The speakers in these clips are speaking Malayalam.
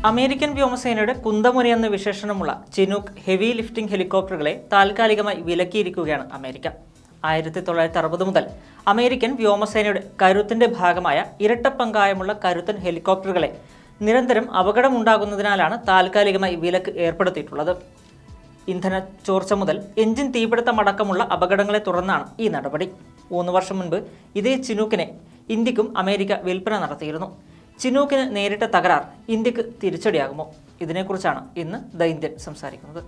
അമേരിക്കൻ വ്യോമസേനയുടെ കുന്തമുന എന്ന വിശേഷണമുള്ള ചിനൂക്ക് ഹെവി ലിഫ്റ്റിംഗ് ഹെലികോപ്റ്ററുകളെ താൽക്കാലികമായി വിലക്കിയിരിക്കുകയാണ് അമേരിക്ക ആയിരത്തി തൊള്ളായിരത്തി അറുപത് മുതൽ അമേരിക്കൻ വ്യോമസേനയുടെ കരുത്തിന്റെ ഭാഗമായ ഇരട്ടപ്പങ്കായമുള്ള കരുത്തൻ ഹെലികോപ്റ്ററുകളെ നിരന്തരം അപകടമുണ്ടാകുന്നതിനാലാണ് താൽക്കാലികമായി വിലക്ക് ഏർപ്പെടുത്തിയിട്ടുള്ളത് ഇന്ധന ചോർച്ച മുതൽ എഞ്ചിൻ തീപിടുത്തമടക്കമുള്ള അപകടങ്ങളെ തുടർന്നാണ് ഈ നടപടി മൂന്ന് വർഷം മുൻപ് ഇതേ ചിനൂക്കിനെ ഇന്ത്യക്കും അമേരിക്ക വിൽപ്പന നടത്തിയിരുന്നു ചിനൂക്കിന് നേരിട്ട തകരാർ ഇന്ത്യക്ക് തിരിച്ചടിയാകുമോ ഇതിനെക്കുറിച്ചാണ് ഇന്ന് ദ ഇന്ത്യൻ സംസാരിക്കുന്നത്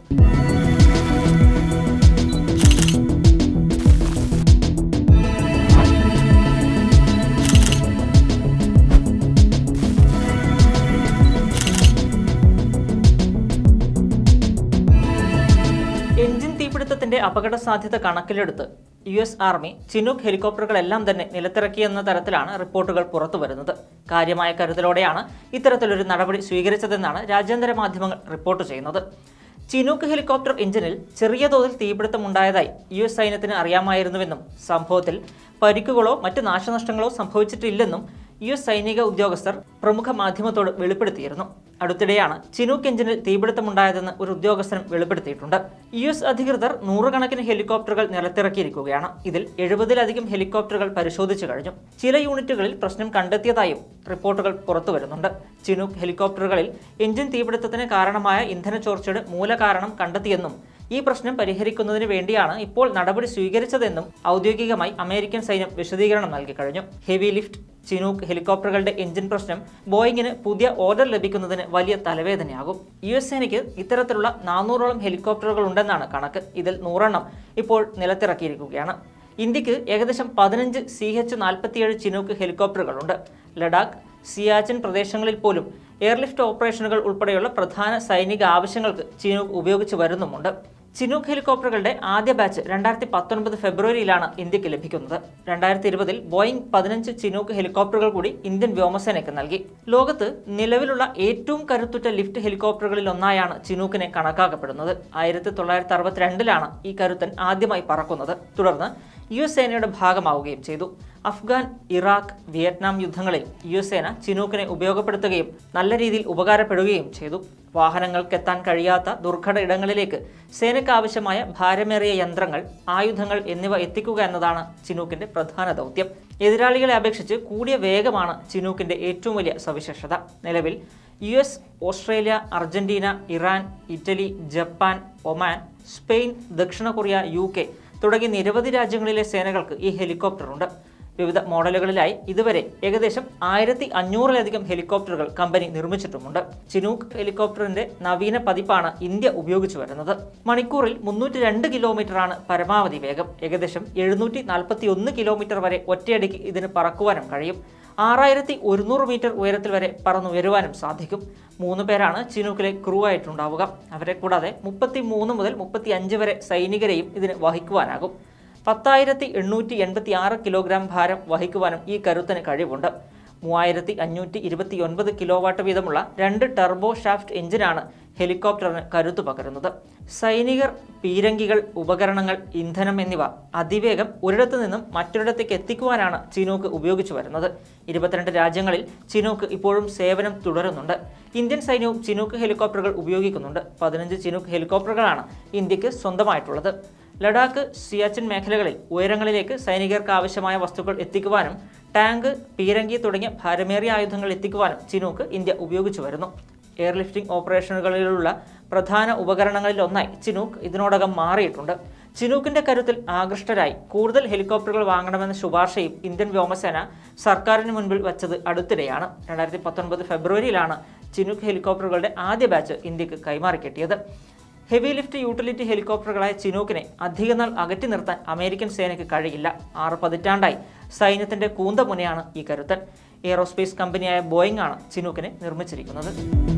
എഞ്ചിൻ തീപിടുത്തത്തിന്റെ അപകട സാധ്യത കണക്കിലെടുത്ത് യു എസ് ആർമി ചിനൂക്ക് ഹെലികോപ്റ്ററുകളെല്ലാം തന്നെ നിലത്തിറക്കിയെന്ന തരത്തിലാണ് റിപ്പോർട്ടുകൾ പുറത്തുവരുന്നത് കാര്യമായ കരുതലോടെയാണ് ഇത്തരത്തിലൊരു നടപടി സ്വീകരിച്ചതെന്നാണ് രാജ്യാന്തര മാധ്യമങ്ങൾ റിപ്പോർട്ട് ചെയ്യുന്നത് ചിനൂക്ക് ഹെലികോപ്റ്റർ എഞ്ചിനിൽ ചെറിയ തോതിൽ തീപിടുത്തമുണ്ടായതായി യു എസ് സൈന്യത്തിന് അറിയാമായിരുന്നുവെന്നും സംഭവത്തിൽ പരിക്കുകളോ മറ്റ് നാശനഷ്ടങ്ങളോ സംഭവിച്ചിട്ടില്ലെന്നും യു എസ് സൈനിക ഉദ്യോഗസ്ഥർ പ്രമുഖ മാധ്യമത്തോട് വെളിപ്പെടുത്തിയിരുന്നു അടുത്തിടെയാണ് ചിനൂക്ക് എഞ്ചിനിൽ തീപിടുത്തമുണ്ടായതെന്ന് ഒരു ഉദ്യോഗസ്ഥനും വെളിപ്പെടുത്തിയിട്ടുണ്ട് യു എസ് അധികൃതർ നൂറുകണക്കിന് ഹെലികോപ്റ്ററുകൾ നിലത്തിറക്കിയിരിക്കുകയാണ് ഇതിൽ എഴുപതിലധികം ഹെലികോപ്റ്ററുകൾ പരിശോധിച്ചു കഴിഞ്ഞു ചില യൂണിറ്റുകളിൽ പ്രശ്നം കണ്ടെത്തിയതായും റിപ്പോർട്ടുകൾ പുറത്തുവരുന്നുണ്ട് ചിനൂക്ക് ഹെലികോപ്റ്ററുകളിൽ എഞ്ചിൻ തീപിടുത്തത്തിന് കാരണമായ ഇന്ധന ചോർച്ചയുടെ മൂലകാരണം കണ്ടെത്തിയെന്നും ഈ പ്രശ്നം പരിഹരിക്കുന്നതിന് വേണ്ടിയാണ് ഇപ്പോൾ നടപടി സ്വീകരിച്ചതെന്നും ഔദ്യോഗികമായി അമേരിക്കൻ സൈന്യം വിശദീകരണം നൽകി കഴിഞ്ഞു ഹെവി ലിഫ്റ്റ് ചിനൂക്ക് ഹെലികോപ്റ്ററുകളുടെ എഞ്ചിൻ പ്രശ്നം ബോയിങ്ങിന് പുതിയ ഓർഡർ ലഭിക്കുന്നതിന് വലിയ തലവേദനയാകും യു എസ് സേനയ്ക്ക് ഇത്തരത്തിലുള്ള നാനൂറോളം ഹെലികോപ്റ്ററുകൾ ഉണ്ടെന്നാണ് കണക്ക് ഇതിൽ നൂറെണ്ണം ഇപ്പോൾ നിലത്തിറക്കിയിരിക്കുകയാണ് ഇന്ത്യക്ക് ഏകദേശം പതിനഞ്ച് സി എച്ച് നാൽപ്പത്തിയേഴ് ചിനൂക്ക് ഹെലികോപ്റ്ററുകളുണ്ട് ലഡാക്ക് സിയാച്ചിൻ പ്രദേശങ്ങളിൽ പോലും എയർലിഫ്റ്റ് ഓപ്പറേഷനുകൾ ഉൾപ്പെടെയുള്ള പ്രധാന സൈനിക ആവശ്യങ്ങൾക്ക് ചിനൂക്ക് ഉപയോഗിച്ചു വരുന്നുമുണ്ട് ചിനൂക്ക് ഹെലികോപ്റ്ററുകളുടെ ആദ്യ ബാച്ച് രണ്ടായിരത്തി പത്തൊൻപത് ഫെബ്രുവരിയിലാണ് ഇന്ത്യക്ക് ലഭിക്കുന്നത് രണ്ടായിരത്തി ഇരുപതിൽ ബോയിങ് പതിനഞ്ച് ചിനൂക്ക് ഹെലികോപ്റ്ററുകൾ കൂടി ഇന്ത്യൻ വ്യോമസേനയ്ക്ക് നൽകി ലോകത്ത് നിലവിലുള്ള ഏറ്റവും കരുത്തുറ്റ ലിഫ്റ്റ് ഹെലികോപ്റ്ററുകളിൽ ഒന്നായാണ് ചിനൂക്കിനെ കണക്കാക്കപ്പെടുന്നത് ആയിരത്തി തൊള്ളായിരത്തി അറുപത്തിരണ്ടിലാണ് ഈ കരുത്തൻ ആദ്യമായി പറക്കുന്നത് തുടർന്ന് യു എസ് സേനയുടെ ഭാഗമാവുകയും ചെയ്തു അഫ്ഗാൻ ഇറാഖ് വിയറ്റ്നാം യുദ്ധങ്ങളിൽ യു എസ് സേന ചിനൂക്കിനെ ഉപയോഗപ്പെടുത്തുകയും നല്ല രീതിയിൽ ഉപകാരപ്പെടുകയും ചെയ്തു വാഹനങ്ങൾക്കെത്താൻ കഴിയാത്ത ദുർഘട ഇടങ്ങളിലേക്ക് സേനയ്ക്ക് ആവശ്യമായ ഭാരമേറിയ യന്ത്രങ്ങൾ ആയുധങ്ങൾ എന്നിവ എത്തിക്കുക എന്നതാണ് ചിനൂക്കിന്റെ പ്രധാന ദൗത്യം എതിരാളികളെ അപേക്ഷിച്ച് കൂടിയ വേഗമാണ് ചിനൂക്കിന്റെ ഏറ്റവും വലിയ സവിശേഷത നിലവിൽ U S Australia Argentina Iran Italy Japan Oman Spain ദക്ഷിണ കൊറിയ യു കെ തുടങ്ങി നിരവധി രാജ്യങ്ങളിലെ സേനകൾക്ക് ഈ ഹെലികോപ്റ്റർ ഉണ്ട് വിവിധ മോഡലുകളിലായി ഇതുവരെ ഏകദേശം ആയിരത്തി അഞ്ഞൂറിലധികം ഹെലികോപ്റ്ററുകൾ കമ്പനി നിർമ്മിച്ചിട്ടുമുണ്ട് ചിനൂക്ക് ഹെലികോപ്റ്ററിന്റെ നവീന പതിപ്പാണ് ഇന്ത്യ ഉപയോഗിച്ചു വരുന്നത് മണിക്കൂറിൽ മുന്നൂറ്റി രണ്ട് കിലോമീറ്ററാണ് പരമാവധി വേഗം ഏകദേശം എഴുന്നൂറ്റി നാൽപ്പത്തി ഒന്ന് കിലോമീറ്റർ വരെ ഒറ്റയടിക്ക് ഇതിന് പറക്കുവാനും കഴിയും ആറായിരത്തി ഒരുന്നൂറ് മീറ്റർ ഉയരത്തിൽ വരെ പറന്നുയരുവാനും സാധിക്കും മൂന്ന് പേരാണ് ചിനൂക്കിലെ ക്രൂ ആയിട്ടുണ്ടാവുക അവരെ കൂടാതെ മുപ്പത്തി മൂന്ന് മുതൽ മുപ്പത്തി അഞ്ച് വരെ സൈനികരെയും ഇതിന് വഹിക്കുവാനാകും പത്തായിരത്തി എണ്ണൂറ്റി എൺപത്തി ആറ് കിലോഗ്രാം ഭാരം വഹിക്കുവാനും ഈ കരുത്തിന് കഴിവുണ്ട് മൂവായിരത്തി അഞ്ഞൂറ്റി ഇരുപത്തി ഒൻപത് കിലോ വാട്ട് വീതമുള്ള രണ്ട് ടെർബോ ഷാഫ്റ്റ് എഞ്ചിനാണ് ഹെലികോപ്റ്ററിന് കരുത്തു പകരുന്നത് സൈനികർ പീരങ്കികൾ ഉപകരണങ്ങൾ ഇന്ധനം എന്നിവ അതിവേഗം ഒരിടത്തു നിന്നും മറ്റൊരിടത്തേക്ക് എത്തിക്കുവാനാണ് ചിനൂക്ക് ഉപയോഗിച്ചു വരുന്നത് ഇരുപത്തിരണ്ട് രാജ്യങ്ങളിൽ ചിനൂക്ക് ഇപ്പോഴും സേവനം തുടരുന്നുണ്ട് ഇന്ത്യൻ സൈന്യവും ചിനൂക്ക് ഹെലികോപ്റ്ററുകൾ ഉപയോഗിക്കുന്നുണ്ട് പതിനഞ്ച് ചിനൂക്ക് ഹെലികോപ്റ്ററുകളാണ് ഇന്ത്യക്ക് സ്വന്തമായിട്ടുള്ളത് ലഡാക്ക് സിയാച്ചിൻ മേഖലകളിൽ ഉയരങ്ങളിലേക്ക് സൈനികർക്ക് ആവശ്യമായ വസ്തുക്കൾ എത്തിക്കുവാനും ടാങ്ക് പീരങ്കി തുടങ്ങിയ ഭാരമേറിയ ആയുധങ്ങൾ എത്തിക്കുവാനും ചിനൂക്ക് ഇന്ത്യ ഉപയോഗിച്ചു വരുന്നു എയർലിഫ്റ്റിംഗ് ഓപ്പറേഷനുകളിലുള്ള പ്രധാന ഉപകരണങ്ങളിൽ ഒന്നായി ചിനൂക്ക് ഇതിനോടകം മാറിയിട്ടുണ്ട് ചിനൂക്കിന്റെ കരുത്തിൽ ആകൃഷ്ടരായി കൂടുതൽ ഹെലികോപ്റ്ററുകൾ വാങ്ങണമെന്ന ശുപാർശയും ഇന്ത്യൻ വ്യോമസേന സർക്കാരിന് മുൻപിൽ വച്ചത് അടുത്തിടെയാണ് രണ്ടായിരത്തി പത്തൊൻപത് ഫെബ്രുവരിയിലാണ് ചിനൂക്ക് ഹെലികോപ്റ്ററുകളുടെ ആദ്യ ബാച്ച് ഇന്ത്യക്ക് കൈമാറി കിട്ടിയത് ഹെവി ലിഫ്റ്റ് യൂട്ടിലിറ്റി ഹെലികോപ്റ്ററുകളായ ചിനൂക്കിനെ അധികനാൾ അകറ്റി നിർത്താൻ അമേരിക്കൻ സേനയ്ക്ക് കഴിയില്ല ആറ് പതിറ്റാണ്ടായി സൈന്യത്തിന്റെ കൂന്തമുനയാണ് ഈ കരുത്തൻ എയറോസ്പേസ് കമ്പനിയായ ബോയിങ് ആണ് ചിനൂക്കിനെ നിർമ്മിച്ചിരിക്കുന്നത്